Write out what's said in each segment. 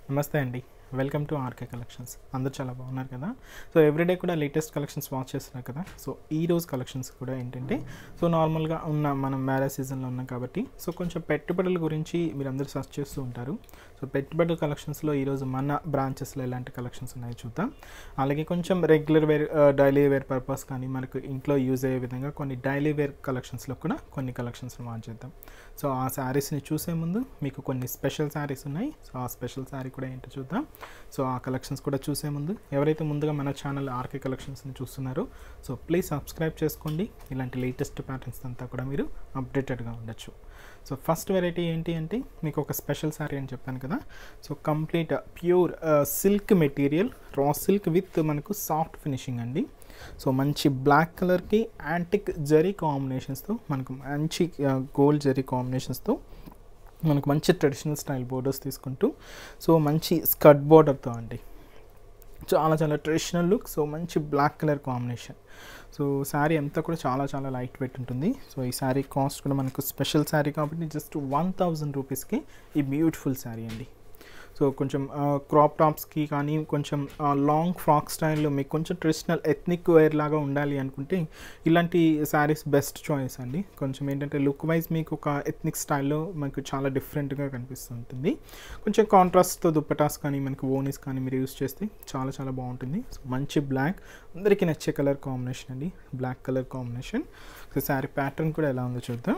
నమస్తే అండి welcome to RK collections అందరూ చాలా బాగున్నారు కదా సో ఎవ్రీడే కూడా లేటెస్ట్ కలెక్షన్స్ వాచ్ చేస్తున్నారు కదా సో ఈ రోజు కలెక్షన్స్ కూడా ఏంటంటే సో నార్మల్గా ఉన్న మనం మ్యారేజ్ సీజన్లో ఉన్నాం కాబట్టి సో కొంచెం పెట్టుబడుల గురించి మీరు అందరూ సర్చ్ చేస్తూ ఉంటారు సో పెట్టుబడుల కలెక్షన్స్లో ఈరోజు మన బ్రాంచెస్లో ఎలాంటి కలెక్షన్స్ ఉన్నాయో చూద్దాం అలాగే కొంచెం regular wear daily wear purpose కానీ మనకు ఇంట్లో యూజ్ అయ్యే విధంగా కొన్ని డైలీ వేర్ కలెక్షన్స్లో కూడా కొన్ని కలెక్షన్స్ వాచ్ చేద్దాం సో ఆ శారీస్ని చూసే ముందు మీకు కొన్ని స్పెషల్ శారీస్ ఉన్నాయి సో ఆ స్పెషల్ శారీ కూడా ఏంటో చూద్దాం సో ఆ కలెక్షన్స్ కూడా చూసే ముందు ఎవరైతే ముందుగా మన ఛానల్ ఆర్కే కలెక్షన్స్ని చూస్తున్నారో సో ప్లీజ్ సబ్స్క్రైబ్ చేసుకోండి ఇలాంటి లేటెస్ట్ ప్యాటర్న్స్ అంతా కూడా మీరు అప్డేటెడ్గా ఉండొచ్చు సో ఫస్ట్ వెరైటీ ఏంటి అంటే మీకు ఒక స్పెషల్ శారీ అని చెప్పాను కదా so complete pure silk material raw silk with మనకు సాఫ్ట్ ఫినిషింగ్ అండి సో మంచి బ్లాక్ కలర్కి యాంటిక్ జరీ కాంబినేషన్స్తో మనకు మంచి గోల్డ్ జరీ కాంబినేషన్స్తో మనకు మంచి ట్రెడిషనల్ స్టైల్ బోర్డర్స్ తీసుకుంటూ సో మంచి స్కర్ట్ బోర్డర్తో అండి చాలా చాలా ట్రెడిషనల్ లుక్ సో మంచి black colour combination so sari అంతా కూడా చాలా చాలా లైట్ వెయిట్ ఉంటుంది సో ఈ శారీ కాస్ట్ కూడా మనకు స్పెషల్ శారీ కాబట్టి జస్ట్ వన్ థౌజండ్ రూపీస్కి ఈ బ్యూటిఫుల్ శారీ అండి సో కొంచెం క్రాప్ టాప్స్కి కానీ కొంచెం లాంగ్ ఫ్రాక్ స్టైల్లో మీకు కొంచెం ట్రెడిషనల్ ఎథ్నిక్ వేర్ లాగా ఉండాలి అనుకుంటే ఇలాంటి శారీస్ బెస్ట్ చాయిస్ అండి కొంచెం ఏంటంటే లుక్ వైజ్ మీకు ఒక ఎథ్నిక్ స్టైల్లో మనకు చాలా డిఫరెంట్గా కనిపిస్తుంటుంది కొంచెం కాంట్రాస్ట్తో దుప్పటాస్ కానీ మనకు ఓనీస్ కానీ మీరు యూస్ చేస్తే చాలా చాలా బాగుంటుంది సో మంచి బ్లాక్ అందరికీ నచ్చే కలర్ కాంబినేషన్ అండి black colour combination so sari pattern కూడా ఎలా ఉందో చూద్దాం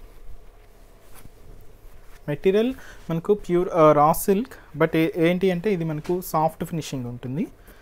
మెటీరియల్ మనకు ప్యూర్ రా సిల్క్ బట్ ఏంటి అంటే ఇది మనకు సాఫ్ట్ ఫినిషింగ్ ఉంటుంది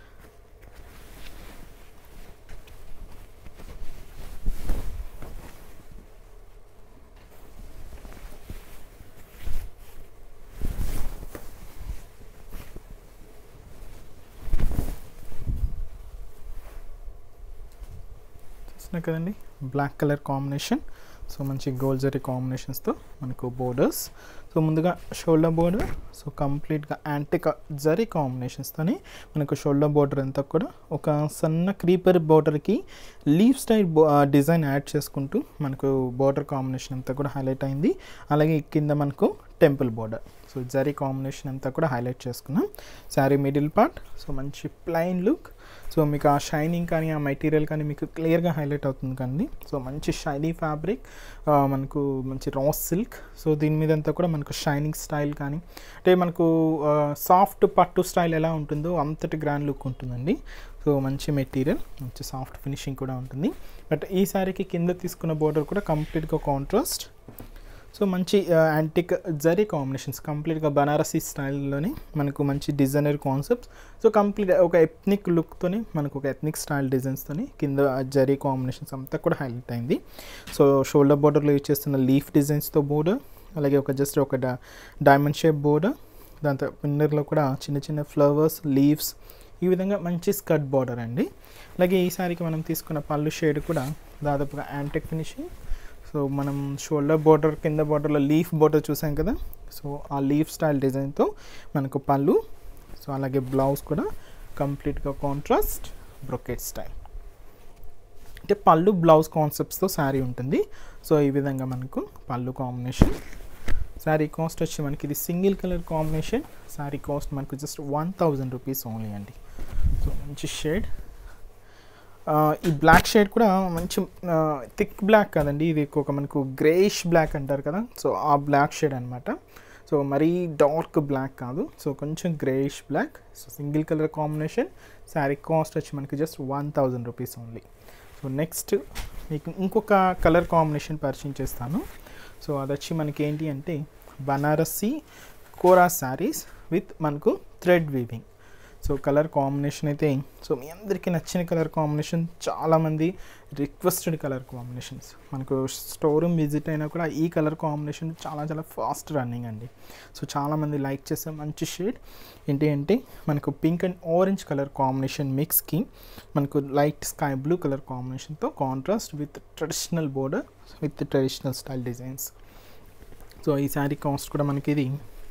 చూస్తున్నా కదండి బ్లాక్ కలర్ కాంబినేషన్ సో మంచి గోల్డ్ జరీ కాంబినేషన్స్తో మనకు బోర్డర్స్ సో ముందుగా షోల్డర్ బోర్డర్ సో కంప్లీట్గా యాంటిక్ జరీ కాంబినేషన్స్తోని మనకు షోల్డర్ బోర్డర్ అంతా కూడా ఒక సన్న క్రీపర్ బోర్డర్కి లీఫ్ స్టైల్ డిజైన్ యాడ్ చేసుకుంటూ మనకు బోర్డర్ కాంబినేషన్ అంతా కూడా హైలైట్ అయింది అలాగే కింద మనకు temple border so zari combination అంతా కూడా హైలైట్ చేసుకున్నాం శారీ మిడిల్ పార్ట్ సో మంచి ప్లెయిన్ లుక్ సో మీకు ఆ షైనింగ్ కానీ ఆ మెటీరియల్ కానీ మీకు క్లియర్గా హైలైట్ అవుతుంది కానీ సో మంచి షైనీ ఫ్యాబ్రిక్ మనకు మంచి రాస్ సిల్క్ సో దీని మీద అంతా కూడా మనకు షైనింగ్ స్టైల్ కానీ అంటే మనకు సాఫ్ట్ పట్టు స్టైల్ ఎలా ఉంటుందో అంతటి గ్రాండ్ లుక్ ఉంటుందండి సో మంచి మెటీరియల్ మంచి సాఫ్ట్ ఫినిషింగ్ కూడా ఉంటుంది బట్ ఈ శారీకి కింద తీసుకున్న బోర్డర్ కూడా కంప్లీట్గా కాంట్రాస్ట్ సో మంచి యాంటిక్ జరీ కాంబినేషన్స్ కంప్లీట్గా బనారసీ స్టైల్లోనే మనకు మంచి డిజైనర్ కాన్సెప్ట్స్ సో కంప్లీట్ ఒక ఎథ్నిక్ లుక్తోని మనకు ఒక ఎథ్నిక్ స్టైల్ డిజైన్స్తోని కింద జరీ కాంబినేషన్స్ అంతా కూడా హైలైట్ అయింది సో షోల్డర్ బోర్డర్లో యూజ్ చేస్తున్న లీఫ్ డిజైన్స్తో బోర్డర్ అలాగే ఒక జస్ట్ ఒక డైమండ్ షేప్ బోర్డర్ దాంతో పిన్నర్లో కూడా చిన్న చిన్న ఫ్లవర్స్ లీవ్స్ ఈ విధంగా మంచి స్కర్ట్ బార్డర్ అండి అలాగే ఈ సారికి మనం తీసుకున్న పళ్ళు షేడ్ కూడా దాదాపుగా యాంటిక్ ఫినిషింగ్ సో మనం షోల్డర్ బోర్డర్ కింద బోర్డర్లో లీఫ్ బోర్డర్ చూసాం కదా సో ఆ లీఫ్ స్టైల్ డిజైన్తో మనకు పళ్ళు సో అలాగే బ్లౌజ్ కూడా కంప్లీట్గా కాంట్రాస్ట్ బ్రొకెట్ స్టైల్ అంటే పళ్ళు బ్లౌజ్ కాన్సెప్ట్స్తో శారీ ఉంటుంది సో ఈ విధంగా మనకు పళ్ళు కాంబినేషన్ శారీ కాస్ట్ వచ్చి మనకి ఇది single colour combination sari cost మనకు just one thousand rupees only అండి సో మంచి షేడ్ ఈ బ్లాక్ షేడ్ కూడా మంచి థిక్ బ్లాక్ కదండి ఇది ఒక మనకు గ్రేష్ బ్లాక్ అంటారు కదా సో ఆ బ్లాక్ షేడ్ అనమాట సో మరీ డార్క్ బ్లాక్ కాదు సో కొంచెం greyish black so single colour combination sari cost వచ్చి మనకి just one thousand rupees only so next మీకు ఇంకొక కలర్ కాంబినేషన్ పరిచయం చేస్తాను సో అది వచ్చి మనకి ఏంటి అంటే బనారసి కోరా శారీస్ విత్ మనకు thread weaving so colour combination అయితే సో మీ అందరికీ నచ్చిన కలర్ కాంబినేషన్ చాలామంది రిక్వెస్టెడ్ కలర్ కాంబినేషన్స్ మనకు స్టోర్ రూమ్ విజిట్ అయినా కూడా ఈ కలర్ కాంబినేషన్ చాలా చాలా ఫాస్ట్ రన్నింగ్ అండి సో చాలామంది లైక్ చేసే మంచి షేడ్ ఏంటి అంటే మనకు pink and orange colour combination మిక్స్కి మనకు లైట్ స్కై బ్లూ కలర్ కాంబినేషన్తో contrast with traditional border with traditional style designs so ఈ శారీ కాస్ట్ కూడా మనకి ఇది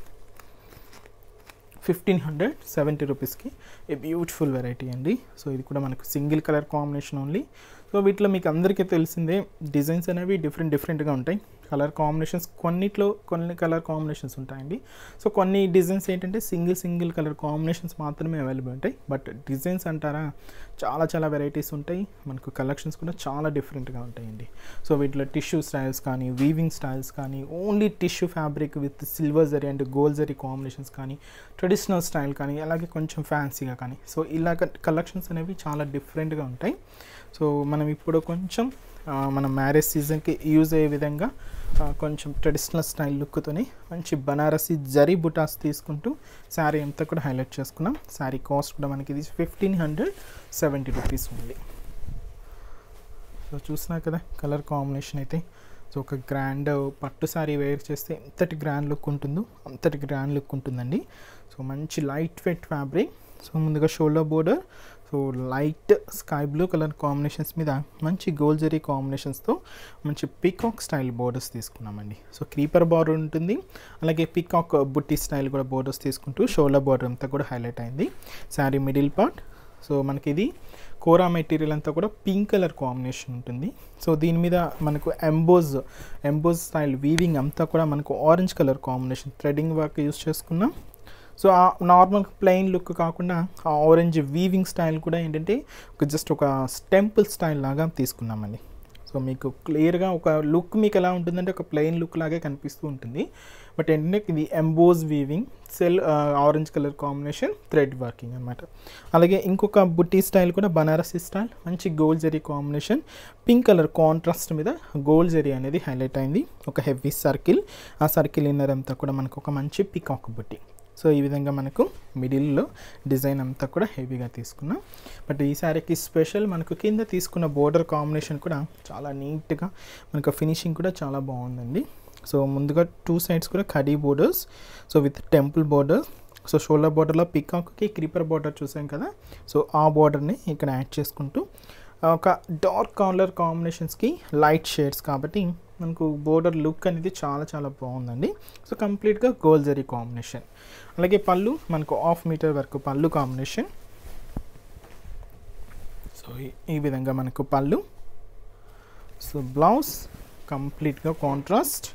ఫిఫ్టీన్ హండ్రెడ్ సెవెంటీ రూపీస్కి ఏ బ్యూటిఫుల్ వెరైటీ అండి సో ఇది కూడా మనకు single colour combination only so so వీటిలో మీకు అందరికీ తెలిసిందే డిజైన్స్ అనేవి డిఫరెంట్ డిఫరెంట్గా ఉంటాయి కలర్ కాంబినేషన్స్ కొన్నిట్లో కొన్ని కలర్ కాంబినేషన్స్ ఉంటాయండి సో కొన్ని డిజైన్స్ ఏంటంటే సింగిల్ సింగిల్ కలర్ కాంబినేషన్స్ మాత్రమే అవైలబుల్ ఉంటాయి బట్ డిజైన్స్ అంటారా చాలా చాలా వెరైటీస్ ఉంటాయి మనకు కలెక్షన్స్ కూడా చాలా డిఫరెంట్గా ఉంటాయండి సో వీటిలో టిష్యూ స్టైల్స్ కానీ వీవింగ్ స్టైల్స్ కానీ only tissue fabric with silver zari and gold zari combinations కానీ ట్రెడిషనల్ స్టైల్ కానీ అలాగే కొంచెం ఫ్యాన్సీగా కానీ సో ఇలాగ కలెక్షన్స్ అనేవి చాలా డిఫరెంట్గా ఉంటాయి సో మనం ఇప్పుడు కొంచెం ఆ, మన మ్యారేజ్ సీజన్కి యూజ్ అయ్యే విధంగా ఆ, కొంచెం ట్రెడిషనల్ స్టైల్ లుక్తోని మంచి బనారసి జరీ బుటాస్ తీసుకుంటూ శారీ అంతా కూడా హైలైట్ చేసుకున్నాం శారీ కాస్ట్ కూడా మనకి ఇది ఫిఫ్టీన్ హండ్రెడ్ సెవెంటీ రూపీస్ ఉంది సో చూసినా కదా కలర్ కాంబినేషన్ అయితే సో ఒక గ్రాండ్ పట్టు శారీ వేర్ చేస్తే ఎంతటి గ్రాండ్ లుక్ ఉంటుందో అంతటి గ్రాండ్ లుక్ ఉంటుందండి సో మంచి లైట్ వెయిట్ ఫ్యాబ్రిక్ సో ముందుగా shoulder border so light sky blue colour combinations మీద మంచి గోల్డ్ జరీ కాంబినేషన్స్తో మంచి పీకాక్ స్టైల్ బోర్డర్స్ తీసుకున్నామండి సో క్రీపర్ బార్డర్ ఉంటుంది అలాగే పీకాక్ బుట్టి స్టైల్ కూడా బోర్డర్స్ తీసుకుంటూ షోల్డర్ బార్డర్ అంతా కూడా హైలైట్ అయింది శారీ మిడిల్ పార్ట్ సో మనకి ఇది కోరా మెటీరియల్ అంతా కూడా పింక్ కలర్ కాంబినేషన్ ఉంటుంది సో దీని మీద మనకు ఎంబోజ్ ఎంబోజ్ స్టైల్ వీవింగ్ అంతా కూడా మనకు orange colour combination threading work use చేసుకున్నాం సో ఆ నార్మల్ ప్లెయిన్ లుక్ కాకుండా ఆ ఆరెంజ్ వీవింగ్ స్టైల్ కూడా ఏంటంటే ఒక జస్ట్ ఒక టెంపుల్ స్టైల్ లాగా తీసుకున్నామండి సో మీకు క్లియర్గా ఒక లుక్ మీకు ఎలా ఉంటుందంటే ఒక ప్లెయిన్ లుక్ లాగే కనిపిస్తూ ఉంటుంది బట్ ఏంటంటే ఇది ఎంబోజ్ వీవింగ్ సెల్ orange colour combination thread working అనమాట అలాగే ఇంకొక బుట్టి స్టైల్ కూడా బనారసి స్టైల్ మంచి gold zari combination pink colour contrast మీద గోల్డ్ జరీ అనేది హైలైట్ అయింది ఒక హెవీ సర్కిల్ ఆ సర్కిల్ ఇన్నర్ అంతా కూడా మనకు ఒక మంచి పికాక్ బుట్టి సో ఈ విధంగా మనకు మిడిల్లో డిజైన్ అంతా కూడా హెవీగా తీసుకున్నాం బట్ ఈ శారీకి స్పెషల్ మనకు కింద తీసుకున్న బోర్డర్ కాంబినేషన్ కూడా చాలా నీట్గా మనకు ఫినిషింగ్ కూడా చాలా బాగుందండి సో ముందుగా టూ సైడ్స్ కూడా కడీ borders so with temple border so shoulder బోర్డర్లో పికాక్కి క్రీపర్ బోర్డర్ చూసాం కదా సో ఆ బోర్డర్ని ఇక్కడ యాడ్ చేసుకుంటూ ఒక డార్క్ కలర్ కాంబినేషన్స్కి లైట్ షేడ్స్ కాబట్టి మనకు బోర్డర్ లుక్ అనేది చాలా చాలా బాగుందండి సో కంప్లీట్గా గోల్డ్ జరీ కాంబినేషన్ అలాగే పళ్ళు మనకు హాఫ్ మీటర్ వరకు పళ్ళు కాంబినేషన్ సో ఈ- ఈ విధంగా మనకు పళ్ళు సో బ్లౌజ్ కంప్లీట్గా కాంట్రాస్ట్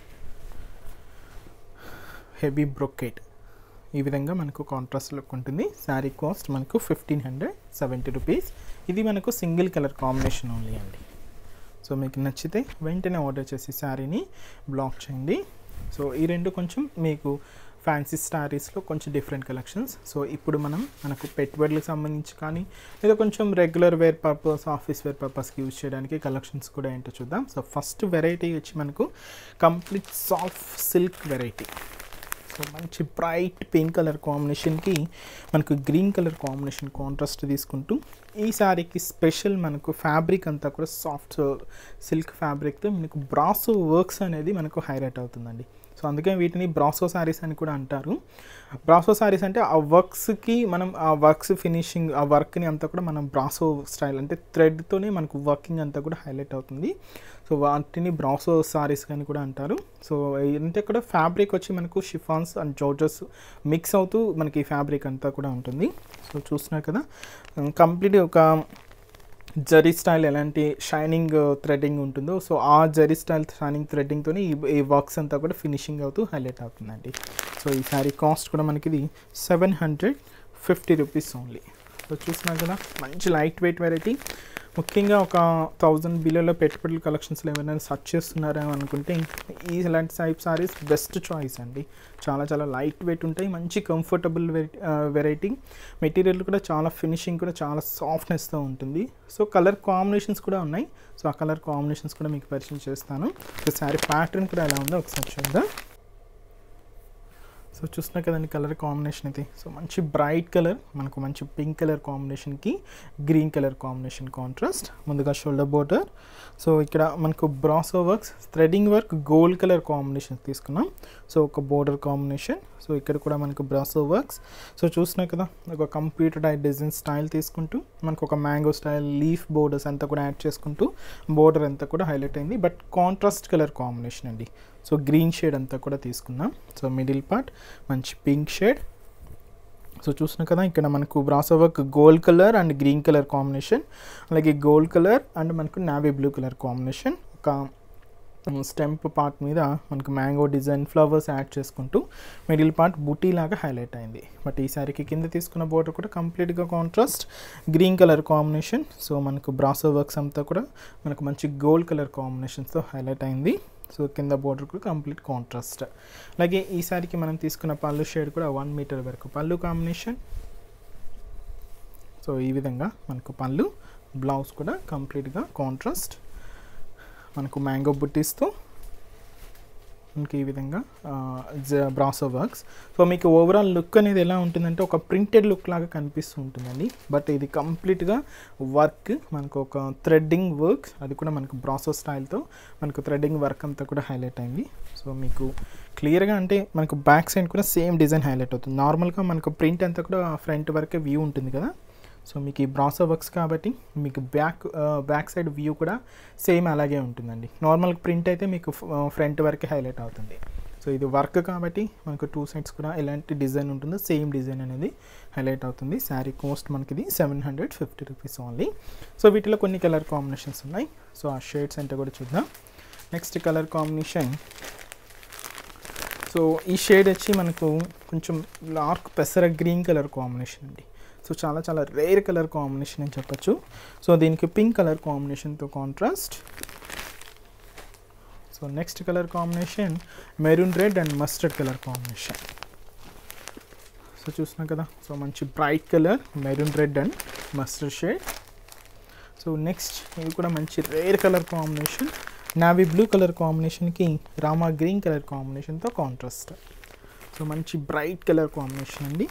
హెవీ బ్రొకేట్ ఈ విధంగా మనకు కాంట్రాస్ట్ లుక్ ఉంటుంది శారీ కాస్ట్ మనకు ఫిఫ్టీన్ హండ్రెడ్ సెవెంటీ రూపీస్ ఇది మనకు సింగిల్ కలర్ కాంబినేషన్ ఓన్లీ అండి సో మీకు నచ్చితే వెంటనే ఆర్డర్ చేసి శారీని బ్లాక్ చేయండి సో ఈ రెండు కొంచెం మీకు ఫ్యాన్సీ స్టారీస్లో కొంచెం డిఫరెంట్ కలెక్షన్స్ సో ఇప్పుడు మనం మనకు పెట్టుబడులకు సంబంధించి కానీ లేదా కొంచెం regular wear purpose office wear పర్పస్కి యూజ్ చేయడానికి కలెక్షన్స్ కూడా ఏంటో చూద్దాం సో ఫస్ట్ వెరైటీ వచ్చి మనకు complete soft silk variety so మంచి బ్రైట్ పింక్ కలర్ కాంబినేషన్కి మనకు గ్రీన్ కలర్ కాంబినేషన్ కాంట్రాస్ట్ తీసుకుంటూ ఈ శారీకి స్పెషల్ మనకు ఫ్యాబ్రిక్ అంతా కూడా సాఫ్ట్ సిల్క్ ఫ్యాబ్రిక్తో మనకు బ్రాసో వర్క్స్ అనేది మనకు హైలైట్ అవుతుందండి సో అందుకే వీటిని బ్రాసో శారీస్ అని కూడా అంటారు బ్రాసో శారీస్ అంటే ఆ వర్క్స్కి మనం ఆ వర్క్స్ ఫినిషింగ్ ఆ వర్క్ని అంతా కూడా మనం బ్రాసో స్టైల్ అంటే థ్రెడ్తోనే మనకు వర్కింగ్ అంతా కూడా హైలైట్ అవుతుంది సో వాటిని బ్రాసో సారీస్ అని కూడా అంటారు సో అంటే కూడా ఫ్యాబ్రిక్ వచ్చి మనకు షిఫాన్స్ అండ్ జోర్జెస్ మిక్స్ అవుతూ మనకి ఫ్యాబ్రిక్ అంతా కూడా ఉంటుంది సో చూస్తున్నారు కదా కంప్లీట్ ఒక జరీ స్టైల్ ఎలాంటి షైనింగ్ థ్రెడ్డింగ్ ఉంటుందో సో ఆ జరీ స్టైల్ షైనింగ్ థ్రెడ్డింగ్తో ఈ ఈ వర్క్స్ అంతా కూడా ఫినిషింగ్ అవుతూ హైలైట్ అవుతుందండి సో ఈ శారీ కాస్ట్ కూడా మనకి ఇది seven hundred fifty rupees only so చూస్తున్నారు కదా మంచి లైట్ వెయిట్ వెరైటీ ముఖ్యంగా ఒక థౌజండ్ బిలోలో పెట్టుబడుల కలెక్షన్స్లో ఏమైనా సర్చ్ చేస్తున్నారా అనుకుంటే ఈ ఇలాంటి టైప్ సారీస్ బెస్ట్ చాయిస్ అండి చాలా చాలా లైట్ వెయిట్ ఉంటాయి మంచి కంఫర్టబుల్ వెరైటీ మెటీరియల్ కూడా చాలా ఫినిషింగ్ కూడా చాలా సాఫ్ట్నెస్తో ఉంటుంది సో కలర్ కాంబినేషన్స్ కూడా ఉన్నాయి సో ఆ కలర్ కాంబినేషన్స్ కూడా మీకు పరిచయం చేస్తాను సో శారీ ప్యాటర్న్ కూడా ఎలా ఉందో ఒకసారి చూద్దాం సో చూస్తున్నా కదండి కలర్ కాంబినేషన్ అయితే సో మంచి బ్రైట్ కలర్ మనకు మంచి పింక్ కలర్ కాంబినేషన్కి గ్రీన్ కలర్ కాంబినేషన్ కాంట్రాస్ట్ ముందుగా షోల్డర్ బోర్డర్ సో ఇక్కడ మనకు brasso works threading work gold colour combination తీసుకున్నాం సో ఒక బోర్డర్ కాంబినేషన్ సో ఇక్కడ కూడా మనకు బ్రాసో వర్క్స్ సో చూసినా కదా ఒక కంప్యూటర్ డిజైన్ స్టైల్ తీసుకుంటూ మనకు ఒక మ్యాంగో స్టైల్ లీఫ్ బోర్డర్స్ అంతా కూడా యాడ్ చేసుకుంటూ బోర్డర్ అంతా కూడా హైలైట్ అయింది బట్ కాంట్రాస్ట్ కలర్ కాంబినేషన్ అండి సో గ్రీన్ షేడ్ అంతా కూడా తీసుకున్నాం సో మిడిల్ పార్ట్ మంచి పింక్ షేడ్ సో చూసిన కదా ఇక్కడ మనకు brasso work gold colour and green colour combination అలాగే గోల్డ్ కలర్ అండ్ మనకు నావీ బ్లూ కలర్ కాంబినేషన్ ఒక స్టెంప్ పార్ట్ మీద మనకు మ్యాంగో డిజైన్ ఫ్లవర్స్ యాడ్ చేసుకుంటూ మిడిల్ పార్ట్ బుటీ లాగా హైలైట్ అయింది బట్ ఈ సారీకి కింద తీసుకున్న బోర్డర్ కూడా కంప్లీట్గా contrast green colour combination so మనకు బ్రాసో వర్క్స్ అంతా కూడా మనకు మంచి గోల్డ్ కలర్ కాంబినేషన్స్తో హైలైట్ అయింది సో కింద బోర్డర్ కూడా కంప్లీట్ కాంట్రాస్ట్ అలాగే ఈ సారీకి మనం తీసుకున్న పళ్ళు షేడ్ కూడా వన్ మీటర్ వరకు పళ్ళు కాంబినేషన్ సో ఈ విధంగా మనకు పళ్ళు బ్లౌజ్ కూడా కంప్లీట్గా కాంట్రాస్ట్ మనకు మ్యాంగో బుట్టీస్తో మనకి ఈ విధంగా బ్రాసో వర్క్స్ సో మీకు ఓవరాల్ లుక్ అనేది ఎలా ఉంటుందంటే ఒక ప్రింటెడ్ లుక్ లాగా కనిపిస్తూ ఉంటుందండి బట్ ఇది కంప్లీట్గా వర్క్ మనకు ఒక థ్రెడ్డింగ్ వర్క్ అది కూడా మనకు బ్రాసో స్టైల్తో మనకు థ్రెడ్డింగ్ వర్క్ అంతా కూడా హైలైట్ అయింది సో మీకు క్లియర్గా అంటే మనకు బ్యాక్ సైడ్ కూడా సేమ్ డిజైన్ హైలైట్ అవుతుంది నార్మల్గా మనకు ప్రింట్ అంతా కూడా ఫ్రంట్ వరకే వ్యూ ఉంటుంది కదా సో మీకు ఈ బ్రాసో వర్క్స్ కాబట్టి మీకు బ్యాక్ బ్యాక్ సైడ్ వ్యూ కూడా సేమ్ అలాగే ఉంటుందండి నార్మల్ ప్రింట్ అయితే మీకు ఫ్రంట్ వరకే హైలైట్ అవుతుంది సో ఇది వర్క్ కాబట్టి మనకు టూ సైడ్స్ కూడా ఎలాంటి డిజైన్ ఉంటుందో సేమ్ డిజైన్ అనేది హైలైట్ అవుతుంది శారీ కాస్ట్ మనకి ఇది seven hundred fifty rupees only so వీటిలో కొన్ని కలర్ కాంబినేషన్స్ ఉన్నాయి సో ఆ షేడ్స్ అంటే కూడా చూద్దాం నెక్స్ట్ కలర్ కాంబినేషన్ సో ఈ షేడ్ వచ్చి మనకు కొంచెం లార్క్ పెసర గ్రీన్ కలర్ కాంబినేషన్ అండి సో చాలా చాలా రేర్ కలర్ కాంబినేషన్ అని చెప్పొచ్చు సో దీనికి పింక్ కలర్ కాంబినేషన్తో contrast so next colour combination maroon red and mustard colour combination so చూస్తున్నాం కదా సో మంచి bright colour maroon red and mustard shade so next ఇది కూడా మంచి rare colour combination navy blue colour కాంబినేషన్కి Rama green colour కాంబినేషన్తో contrast so మంచి bright colour combination అండి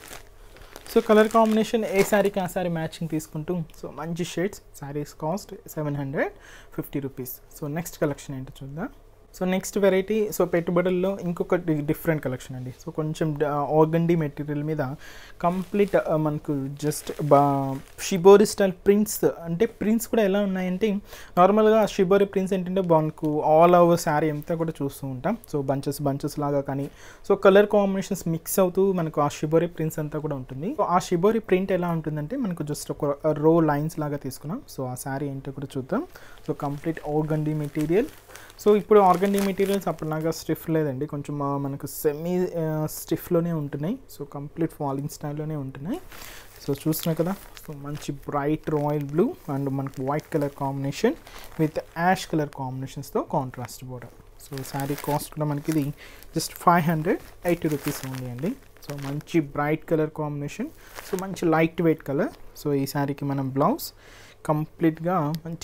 సో కలర్ కాంబినేషన్ ఏ శారీకి ఆ శారీ మ్యాచింగ్ తీసుకుంటూ సో మంచి shades sarees cost seven hundred fifty rupees so next collection ఏంటో చూద్దాం సో నెక్స్ట్ వెరైటీ సో పెట్టుబడుల్లో ఇంకొక డిఫరెంట్ కలెక్షన్ అండి సో కొంచెం ఆర్గండి మెటీరియల్ మీద కంప్లీట్ మనకు జస్ట్ బా షిబోరి స్టైల్ ప్రింట్స్ అంటే ప్రింట్స్ కూడా ఎలా ఉన్నాయంటే నార్మల్గా షిబోరి ప్రింట్స్ ఏంటంటే మనకు ఆల్ ఓవర్ శారీ అంతా కూడా చూస్తూ ఉంటాం సో బంచెస్ బంచెస్ లాగా కానీ సో కలర్ కాంబినేషన్స్ మిక్స్ అవుతూ మనకు ఆ షిబోరి ప్రింట్స్ అంతా కూడా ఉంటుంది సో ఆ షిబోరి ప్రింట్ ఎలా ఉంటుందంటే మనకు జస్ట్ ఒక రో లైన్స్ లాగా తీసుకున్నాం సో ఆ శారీ ఏంటో కూడా చూద్దాం so complete organdy material so ఇప్పుడు ఆర్గండి మెటీరియల్స్ అప్పటిలాగా స్టిఫ్ లేదండి కొంచెం ఆ, మనకు సెమీ స్టిఫ్లోనే ఉంటున్నాయి సో కంప్లీట్ ఫాలింగ్ స్టైల్లోనే ఉంటున్నాయి సో చూస్తున్నా కదా సో మంచి బ్రైట్ రాయల్ బ్లూ అండ్ మనకు white colour combination with ash colour కాంబినేషన్స్తో contrast border so sari cost కూడా మనకి ఇది just five hundred eighty rupees ఉంది అండి సో మంచి బ్రైట్ కలర్ కాంబినేషన్ సో మంచి లైట్ వెయిట్ కలర్ సో ఈ శారీకి మనం బ్లౌజ్ కంప్లీట్గా మంచి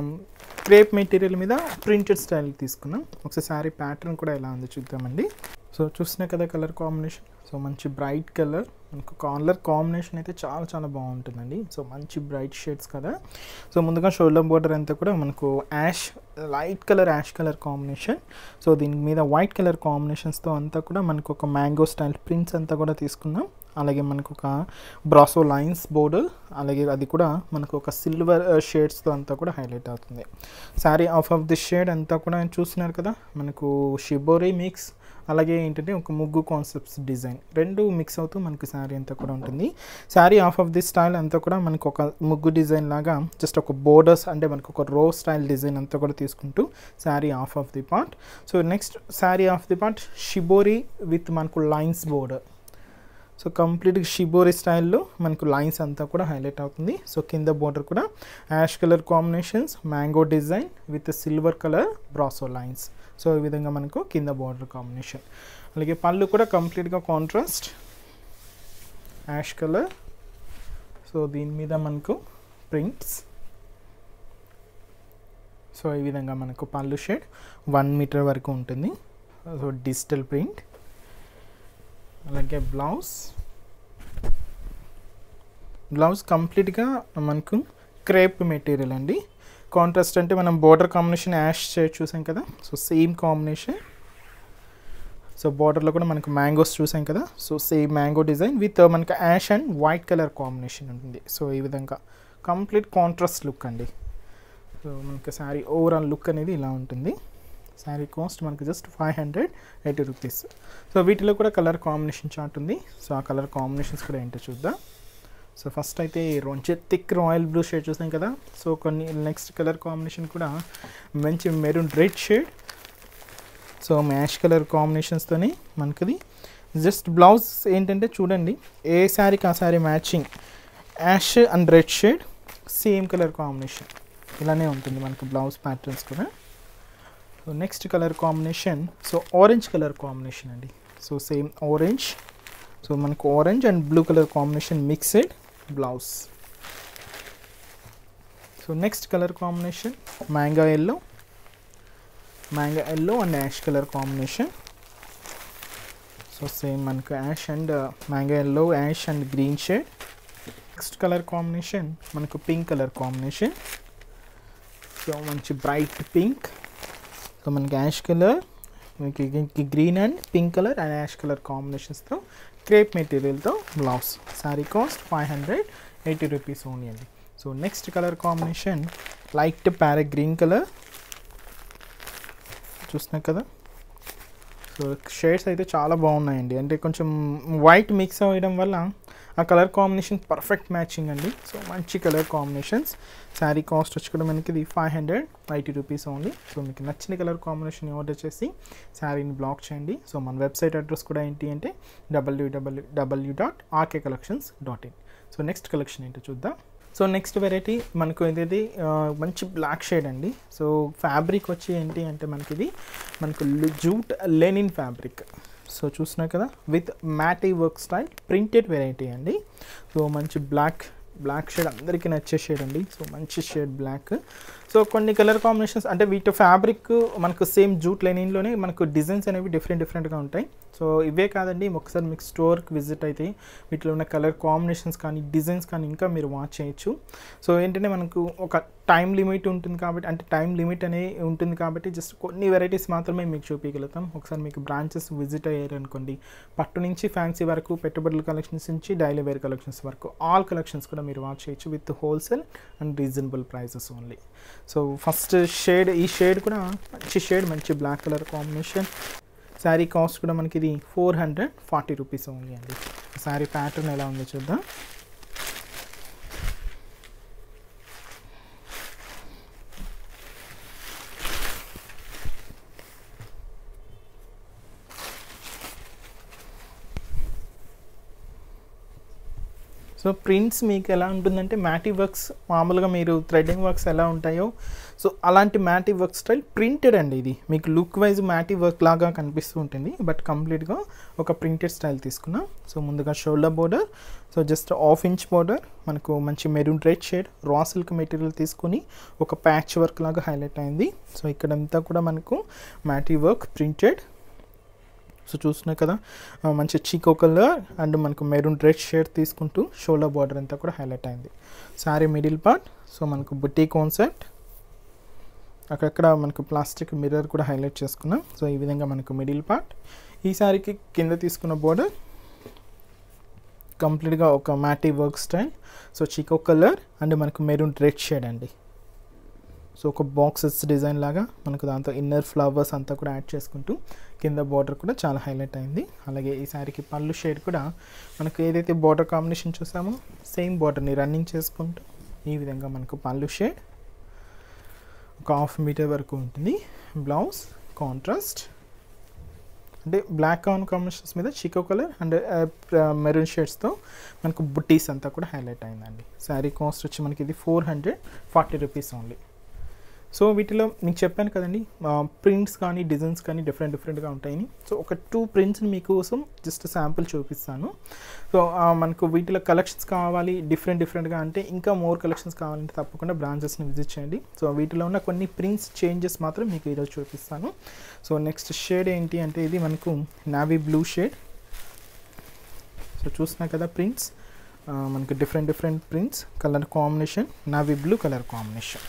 క్రేప్ మెటీరియల్ మీద ప్రింటెడ్ స్టైల్ తీసుకున్నాం ఒకసారి శారీ ప్యాటర్న్ కూడా ఎలా ఉందో చూద్దామండి సో చూసిన కదా కలర్ కాంబినేషన్ సో మంచి బ్రైట్ కలర్ మనకు కాలర్ కాంబినేషన్ అయితే చాలా చాలా బాగుంటుందండి సో మంచి బ్రైట్ షేడ్స్ కదా సో ముందుగా షోల్డర్ బోర్డర్ అంతా కూడా మనకు ash light colour ash colour combination so దీని మీద వైట్ కలర్ కాంబినేషన్స్తో అంతా కూడా మనకు ఒక మ్యాంగో స్టైల్ ప్రింట్స్ అంతా కూడా తీసుకున్నాం అలాగే మనకు ఒక బ్రాసో లైన్స్ బోర్డర్ అలాగే అది కూడా మనకు ఒక సిల్వర్ షేడ్స్తో అంతా కూడా హైలైట్ అవుతుంది sari of of the shade అంతా కూడా చూస్తున్నారు కదా మనకు షిబోరీ మిక్స్ అలాగే ఏంటంటే ఒక ముగ్గు కాన్సెప్ట్స్ డిజైన్ రెండు మిక్స్ అవుతూ మనకి శారీ అంతా కూడా ఉంటుంది sari of of the style అంతా కూడా మనకు ఒక ముగ్గు డిజైన్ లాగా జస్ట్ ఒక బోర్డర్స్ అంటే మనకు ఒక రో స్టైల్ డిజైన్ అంతా కూడా తీసుకుంటూ sari of of the part so next sari of the part shibori with మనకు లైన్స్ బోర్డర్ సో కంప్లీట్గా షిబోరి స్టైల్లో మనకు లైన్స్ అంతా కూడా హైలైట్ అవుతుంది సో కింద బోర్డర్ కూడా ash colour combinations mango design with silver colour brasso lines so ఈ విధంగా మనకు కింద బార్డర్ కాంబినేషన్ అలాగే పళ్ళు కూడా కంప్లీట్గా కాంట్రాస్ట్ యాష్ కలర్ సో దీని మీద మనకు ప్రింట్స్ సో ఈ విధంగా మనకు పళ్ళు షేడ్ వన్ మీటర్ వరకు ఉంటుంది సో డిజిటల్ ప్రింట్ అలాగే బ్లౌజ్ బ్లౌజ్ కంప్లీట్గా మనకు క్రేప్ మెటీరియల్ అండి కాంట్రాస్ట్ అంటే మనం బోర్డర్ కాంబినేషన్ యాష్ షేడ్ చూసాం కదా సో సేమ్ కాంబినేషన్ సో బార్డర్లో కూడా మనకు మ్యాంగోస్ చూసాం కదా so same mango design with మనకి ash and white colour combination ఉంటుంది సో ఈ విధంగా కంప్లీట్ కాంట్రాస్ట్ లుక్ అండి సో మనకి శారీ ఓవరాల్ లుక్ అనేది ఇలా ఉంటుంది శారీ కాస్ట్ మనకి just five hundred eighty rupees so వీటిలో కూడా కలర్ కాంబినేషన్ చార్ట్ ఉంది సో ఆ కలర్ కాంబినేషన్స్ కూడా ఏంటో చూద్దాం సో ఫస్ట్ అయితే మంచి థిక్ రాయల్ బ్లూ షేడ్ చూసాం కదా సో కొన్ని నెక్స్ట్ కలర్ కాంబినేషన్ కూడా మంచి maroon red shade so ash colour కాంబినేషన్స్తోని మనకిది జస్ట్ బ్లౌజ్ ఏంటంటే చూడండి ఏ శారీకి ఆ sari matching ash and red shade same colour combination ఇలానే ఉంటుంది మనకి బ్లౌజ్ ప్యాటర్న్స్ కూడా so next colour combination so orange colour combination అండి సో సేమ్ ఆరెంజ్ సో మనకు orange and blue colour combination mixed blouse so next colour combination mango yellow mango yellow and ash colour combination so same మనకు ash and mango yellow ash and green shade next colour combination మనకు pink colour combination so మంచి bright pink so మనకి ash colour మనకి green and pink colour and ash colour కాంబినేషన్స్తో crepe మెటీరియల్తో blouse sari cost five hundred eighty rupees only అండి so next colour combination light parrot green colour చూస్తున్నాయి కదా so shades అయితే చాలా బాగున్నాయండి అంటే కొంచెం వైట్ మిక్స్ అవ్వడం వల్ల ఆ కలర్ కాంబినేషన్ పర్ఫెక్ట్ మ్యాచింగ్ అండి సో మంచి కలర్ కాంబినేషన్స్ శారీ కాస్ట్ వచ్చి కూడా మనకి ఇది five hundred eighty rupees only so మీకు నచ్చిన కలర్ కాంబినేషన్ ఆర్డర్ చేసి శారీని బ్లాక్ చేయండి సో మన వెబ్సైట్ అడ్రస్ కూడా ఏంటి అంటే W W W dot RK collections dot in so next collection ఏంటో చూద్దాం సో నెక్స్ట్ వెరైటీ మనకు ఇది మంచి బ్లాక్ షేడ్ అండి సో ఫ్యాబ్రిక్ వచ్చి ఏంటి అంటే మనకి ఇది మనకు జూట్ లెనిన్ ఫ్యాబ్రిక్ సో చూసినా కదా with matty work style printed variety అండి సో మంచి బ్లాక్ బ్లాక్ షేడ్ అందరికీ నచ్చే షేడ్ అండి సో మంచి షేడ్ బ్లాక్ సో కొన్ని కలర్ కాంబినేషన్స్ అంటే వీటి ఫ్యాబ్రిక్ మనకు సేమ్ జూట్ లెనిన్లోనే మనకు డిజైన్స్ అనేవి డిఫరెంట్ డిఫరెంట్గా ఉంటాయి సో ఇవే కాదండి ఒకసారి మీకు స్టోర్కి విజిట్ అయితే వీటిలో ఉన్న కలర్ కాంబినేషన్స్ కానీ డిజైన్స్ కానీ ఇంకా మీరు వాచ్ చేయొచ్చు సో ఏంటంటే మనకు ఒక టైం లిమిట్ ఉంటుంది కాబట్టి అంటే టైం లిమిట్ అనేది ఉంటుంది కాబట్టి జస్ట్ కొన్ని వెరైటీస్ మాత్రమే మీకు చూపించగలుగుతాం ఒకసారి మీకు బ్రాంచెస్ విజిట్ అయ్యారు అనుకోండి పట్టు నుంచి ఫ్యాన్సీ వరకు పెట్టుబడుల కలెక్షన్స్ నుంచి డైలీ వేర్ కలెక్షన్స్ వరకు ఆల్ కలెక్షన్స్ కూడా మీరు వాచ్ చేయొచ్చు with wholesale and reasonable prices only so first shade ఈ షేడ్ కూడా మంచి షేడ్ మంచి black colour combination sari cost కూడా మనకి ఇది four hundred forty rupees only అండి శారీ ప్యాటర్న్ ఎలా ఉందో చూద్దాం సో ప్రింట్స్ మీకు ఎలా ఉంటుందంటే మ్యాటీ వర్క్స్ మామూలుగా మీరు థ్రెడ్డింగ్ వర్క్స్ ఎలా ఉంటాయో సో అలాంటి మ్యాటీ వర్క్ స్టైల్ ప్రింటెడ్ అండి ఇది మీకు లుక్ వైజ్ మ్యాటీ వర్క్ లాగా కనిపిస్తూ ఉంటుంది బట్ కంప్లీట్గా ఒక ప్రింటెడ్ స్టైల్ తీసుకున్నాం సో ముందుగా shoulder border so just half inch border మనకు మంచి maroon red shade raw silk material తీసుకొని ఒక ప్యాచ్ వర్క్ లాగా హైలైట్ అయింది సో ఇక్కడంతా కూడా మనకు మ్యాటీ వర్క్ ప్రింటెడ్ సో చూస్తున్నాయి కదా మంచి చీకో కలర్ అండ్ మనకు మెరూన్ రెడ్ షేడ్ తీసుకుంటూ షోల్డర్ బార్డర్ అంతా కూడా హైలైట్ అయింది శారీ మిడిల్ పార్ట్ సో మనకు బుట్టి కాన్సెప్ట్ అక్కడక్కడ మనకు ప్లాస్టిక్ మిర్రర్ కూడా హైలైట్ చేసుకున్నాం సో ఈ విధంగా మనకు మిడిల్ పార్ట్ ఈ శారీకి కింద తీసుకున్న బోర్డర్ కంప్లీట్గా ఒక matty work style so chikoo colour and మనకు మెరూన్ రెడ్ షేడ్ అండి సో ఒక బాక్సెస్ డిజైన్ లాగా మనకు దాంతో ఇన్నర్ ఫ్లవర్స్ అంతా కూడా యాడ్ చేసుకుంటూ కింద బార్డర్ కూడా చాలా హైలైట్ అయింది అలాగే ఈ శారీకి పళ్ళు షేడ్ కూడా మనకు ఏదైతే బార్డర్ కాంబినేషన్ చూసామో సేమ్ బార్డర్ని రన్నింగ్ చేసుకుంటూ ఈ విధంగా మనకు పళ్ళు షేడ్ ఒక హాఫ్ మీటర్ వరకు ఉంటుంది బ్లౌజ్ కాంట్రాస్ట్ అంటే బ్లాక్ కాన్ కాంబినేషన్స్ మీద చికో కలర్ అండ్ మెరూన్ షేడ్స్తో మనకు బుట్టీస్ అంతా కూడా హైలైట్ అయిందండి శారీ కాస్ట్ వచ్చి మనకి ఇది four hundred forty rupees only so వీటిలో మీకు చెప్పాను కదండి ప్రింట్స్ కానీ డిజైన్స్ కానీ డిఫరెంట్ డిఫరెంట్గా ఉంటాయని సో ఒక టూ ప్రింట్స్ని మీకోసం జస్ట్ శాంపుల్ చూపిస్తాను సో మనకు వీటిలో కలెక్షన్స్ కావాలి డిఫరెంట్ డిఫరెంట్గా అంటే ఇంకా మోర్ కలెక్షన్స్ కావాలంటే తప్పకుండా బ్రాంచెస్ని విజిట్ చేయండి సో వీటిలో ఉన్న కొన్ని ప్రింట్స్ చేంజెస్ మాత్రం మీకు ఈరోజు చూపిస్తాను సో నెక్స్ట్ షేడ్ ఏంటి అంటే ఇది మనకు నావీ బ్లూ షేడ్ సో చూస్తున్నా కదా ప్రింట్స్ మనకు different different prints colour combination navy blue colour combination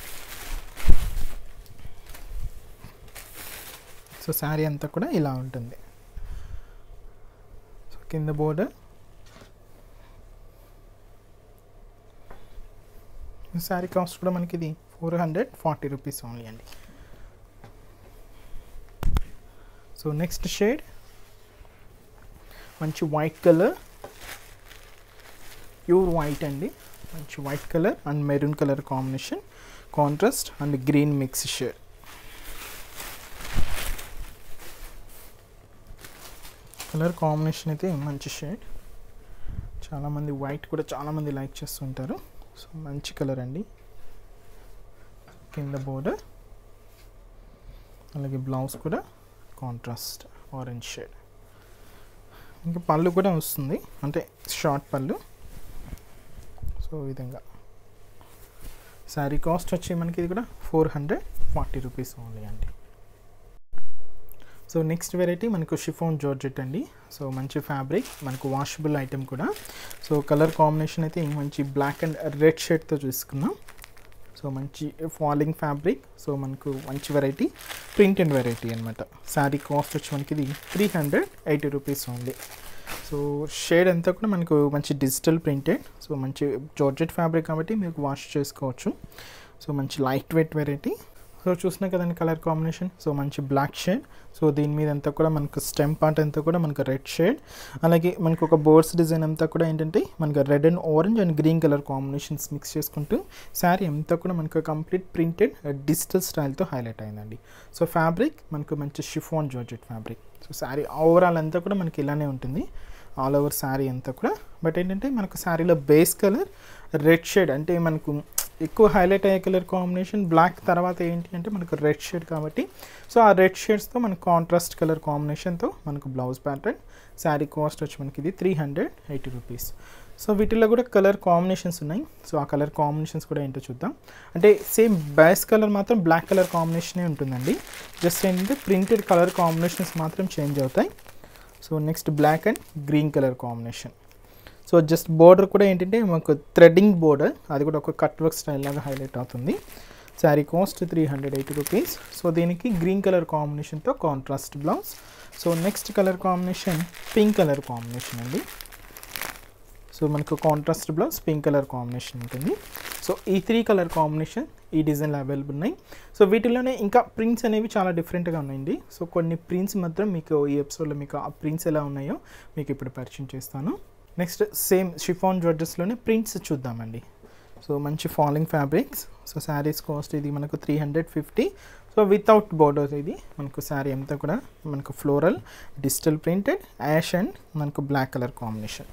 so sari అంతా కూడా ఇలా ఉంటుంది సో కింద బోర్డర్ శారీ కాస్ట్ కూడా మనకి ఇది four hundred forty rupees only అండి సో నెక్స్ట్ షేడ్ మంచి వైట్ కలర్ ప్యూర్ వైట్ అండి మంచి white colour and maroon colour combination contrast and green mix shade colour combination అయితే మంచి షేడ్ చాలామంది వైట్ కూడా చాలామంది లైక్ చేస్తుంటారు సో మంచి కలర్ అండి కింద బోర్డర్ అలాగే బ్లౌజ్ కూడా కాంట్రాస్ట్ ఆరెంజ్ షేడ్ ఇంకా పళ్ళు కూడా వస్తుంది అంటే షార్ట్ పళ్ళు సో ఈ విధంగా శారీ కాస్ట్ వచ్చి మనకి ఇది కూడా four hundred forty rupees only అండి సో నెక్స్ట్ వెరైటీ మనకు షిఫోన్ జార్జెట్ అండి సో మంచి ఫ్యాబ్రిక్ మనకు వాషబుల్ ఐటెం కూడా సో కలర్ కాంబినేషన్ అయితే మంచి బ్లాక్ అండ్ రెడ్ షేడ్తో చూసుకున్నాం సో మంచి ఫాలింగ్ ఫ్యాబ్రిక్ సో మనకు మంచి వెరైటీ ప్రింట్ అండ్ వెరైటీ అనమాట శారీ కాస్ట్ వచ్చి మనకి ఇది three hundred eighty rupees only so shade అంతా కూడా మనకు మంచి డిజిటల్ ప్రింటెడ్ సో మంచి జార్జెట్ ఫ్యాబ్రిక్ కాబట్టి మీకు వాష్ చేసుకోవచ్చు సో మంచి లైట్ వెయిట్ వెరైటీ సో చూసినా కదండి కలర్ కాంబినేషన్ సో మంచి బ్లాక్ షేడ్ సో దీని మీద అంతా కూడా మనకు స్టెమ్ పార్ట్ అంతా కూడా మనకు రెడ్ షేడ్ అలాగే మనకు ఒక బోర్డ్స్ డిజైన్ అంతా కూడా ఏంటంటే మనకు red and orange and green colour combinations mix చేసుకుంటూ శారీ అంతా కూడా మనకు కంప్లీట్ ప్రింటెడ్ డిజిటల్ స్టైల్తో హైలైట్ అయిందండి సో ఫ్యాబ్రిక్ మనకు మంచి chiffon georgette fabric so sari overall అంతా కూడా మనకి ఇలానే ఉంటుంది ఆల్ ఓవర్ శారీ అంతా కూడా బట్ ఏంటంటే మనకు శారీలో బేస్ కలర్ రెడ్ షేడ్ అంటే మనకు ఎక్కువ హైలైట్ అయ్యే కలర్ కాంబినేషన్ బ్లాక్ తర్వాత ఏంటి అంటే మనకు రెడ్ షేడ్ కాబట్టి సో ఆ రెడ్ షేడ్స్తో మనకు కాంట్రాస్ట్ కలర్ కాంబినేషన్తో మనకు బ్లౌజ్ ప్యాటర్న్ శారీ కాస్ట్ వచ్చి మనకి ఇది three hundred eighty rupees so వీటిలో కూడా కలర్ కాంబినేషన్స్ ఉన్నాయి సో ఆ కలర్ కాంబినేషన్స్ కూడా ఏంటో చూద్దాం అంటే సేమ్ బేస్ కలర్ మాత్రం బ్లాక్ కలర్ కాంబినేషనే ఉంటుందండి జస్ట్ ఏంటంటే ప్రింటెడ్ కలర్ కాంబినేషన్స్ మాత్రం చేంజ్ అవుతాయి so next black and green colour combination so just border కూడా ఏంటంటే మాకు థ్రెడ్డింగ్ బోర్డర్ అది కూడా ఒక కట్ వర్క్ స్టైల్ లాగా హైలైట్ అవుతుంది sari cost three hundred eighty rupees so దీనికి గ్రీన్ కలర్ కాంబినేషన్తో contrast blouse so next colour combination pink colour combination అండి సో మనకు contrast blouse pink colour combination ఉంటుంది సో ఈ త్రీ కలర్ కాంబినేషన్ ఈ డిజైన్లో అవైలబుల్ ఉన్నాయి సో వీటిలోనే ఇంకా ప్రింట్స్ అనేవి చాలా డిఫరెంట్గా ఉన్నాయండి సో కొన్ని ప్రింట్స్ మాత్రం మీకు ఈ ఎపిసోడ్లో మీకు ఆ ప్రింట్స్ ఎలా ఉన్నాయో మీకు ఇప్పుడు పరిచయం చేస్తాను నెక్స్ట్ సేమ్ షిఫాన్ జ్యువెలర్స్లోనే ప్రింట్స్ చూద్దామండి సో మంచి falling fabrics so saris cost ఇది మనకు three hundred fifty so without borders ఇది మనకు శారీ అంతా కూడా మనకు floral digital printed ash and మనకు బ్లాక్ కలర్ కాంబినేషన్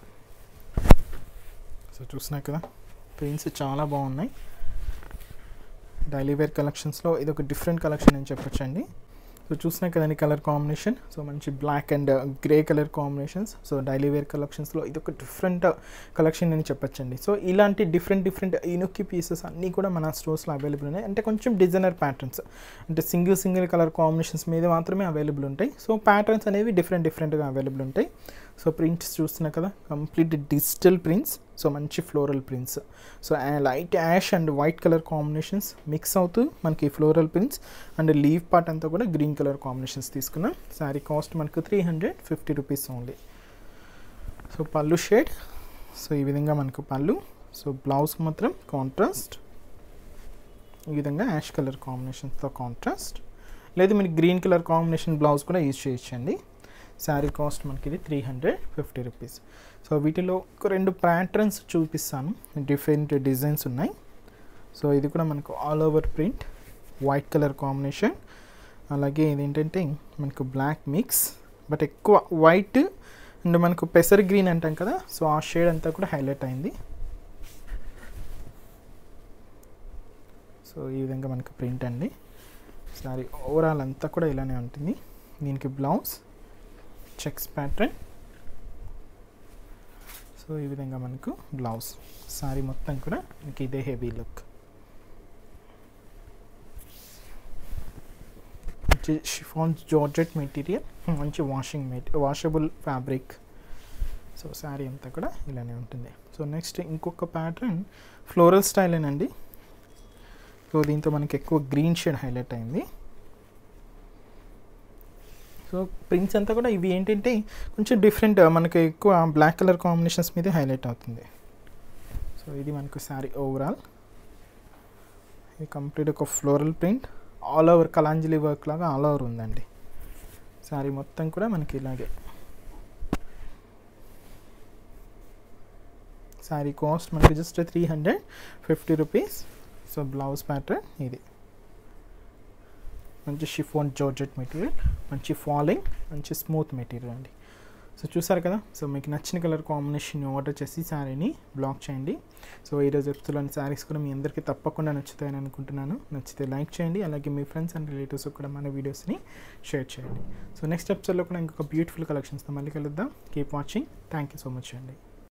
సో చూసినా కదా ప్రింట్స్ చాలా బాగున్నాయి డైలీ వేర్ కలెక్షన్స్లో ఇది ఒక డిఫరెంట్ కలెక్షన్ అని చెప్పొచ్చండి సో చూసినా కదండి కలర్ కాంబినేషన్ సో మంచి black and grey colour combinations so daily wear కలెక్షన్స్లో ఇది ఒక డిఫరెంట్ కలెక్షన్ అని చెప్పొచ్చండి సో ఇలాంటి డిఫరెంట్ డిఫరెంట్ ఇనుక్కి పీసెస్ అన్నీ కూడా మన స్టోర్స్లో అవైలబుల్ ఉన్నాయి అంటే కొంచెం డిజైనర్ ప్యాటర్న్స్ అంటే సింగిల్ సింగిల్ కలర్ కాంబినేషన్స్ మీద మాత్రమే అవైలబుల్ ఉంటాయి సో ప్యాటర్న్స్ అనేవి డిఫరెంట్ డిఫరెంట్గా అవైలబుల్ ఉంటాయి సో ప్రింట్స్ చూస్తున్నా కదా కంప్లీట్ డిజిటల్ ప్రింట్స్ సో మంచి floral prints so light ash and white colour combinations mix అవుతూ మనకి floral prints and leave part అంతా కూడా గ్రీన్ కలర్ కాంబినేషన్స్ తీసుకున్నాం శారీ కాస్ట్ మనకు three hundred fifty rupees only so పళ్ళు షేడ్ సో ఈ విధంగా మనకు పళ్ళు సో బ్లౌజ్ మాత్రం కాంట్రాస్ట్ ఈ విధంగా యాష్ కలర్ కాంబినేషన్స్తో కాంట్రాస్ట్ లేదు మీరు గ్రీన్ కలర్ కాంబినేషన్ బ్లౌజ్ కూడా యూజ్ చేయొచ్చండి శారీ కాస్ట్ మనకి ఇది three hundred fifty rupees so వీటిలో ఒక రెండు ప్యాటర్న్స్ చూపిస్తాను డిఫరెంట్ డిజైన్స్ ఉన్నాయి సో ఇది కూడా మనకు all over print white colour combination అలాగే ఇది ఏంటంటే మనకు బ్లాక్ మిక్స్ బట్ ఎక్కువ వైట్ అండ్ మనకు పెసర్ గ్రీన్ అంటాం కదా సో ఆ షేడ్ అంతా కూడా హైలైట్ అయింది సో ఈ విధంగా మనకు ప్రింట్ అండి సారీ ఓవరాల్ అంతా కూడా ఇలానే ఉంటుంది దీనికి బ్లౌజ్ చెక్స్ ప్యాటర్న్ సో ఈ విధంగా మనకు బ్లౌజ్ సారీ మొత్తం కూడా మనకి ఇదే హెవీ లుక్ మంచి షిఫాన్ జార్జెట్ మెటీరియల్ మంచి వాషింగ్ మెటీ వాషబుల్ ఫ్యాబ్రిక్ సో శారీ అంతా కూడా ఇలానే ఉంటుంది సో నెక్స్ట్ ఇంకొక ప్యాటర్న్ ఫ్లోరల్ స్టైలేనండి సో దీంతో మనకి ఎక్కువ గ్రీన్ షేడ్ హైలైట్ అయింది సో ప్రింట్స్ అంతా కూడా ఇవి ఏంటంటే కొంచెం డిఫరెంట్ మనకి ఎక్కువ బ్లాక్ కలర్ కాంబినేషన్స్ మీదే హైలైట్ అవుతుంది సో ఇది మనకు శారీ ఓవరాల్ ఇది కంప్లీట్ ఒక ఫ్లోరల్ ప్రింట్ ఆల్ ఓవర్ కలాంజలి వర్క్ లాగా ఆల్ ఓవర్ ఉందండి శారీ మొత్తం కూడా మనకి ఇలాగే శారీ కాస్ట్ మనకి just three hundred fifty rupees so blouse pattern ఇది మంచి షిఫోన్ జోర్జెట్ మెటీరియల్ మంచి ఫాలింగ్ మంచి స్మూత్ మెటీరియల్ అండి సో చూసారు కదా సో మీకు నచ్చిన కలర్ కాంబినేషన్ ఆర్డర్ చేసి శారీని బ్లాక్ చేయండి సో ఈరోజు ఎపిసోడ్లోని శారీస్ కూడా మీ అందరికీ తప్పకుండా నచ్చుతాయని అనుకుంటున్నాను నచ్చితే లైక్ చేయండి అలాగే మీ ఫ్రెండ్స్ అండ్ రిలేటివ్స్ కూడా మన వీడియోస్ని షేర్ చేయండి సో నెక్స్ట్ ఎపిసోడ్లో కూడా ఇంకొక బ్యూటిఫుల్ కలెక్షన్స్తో మళ్ళీ కలుద్దాం keep watching thank you so much అండి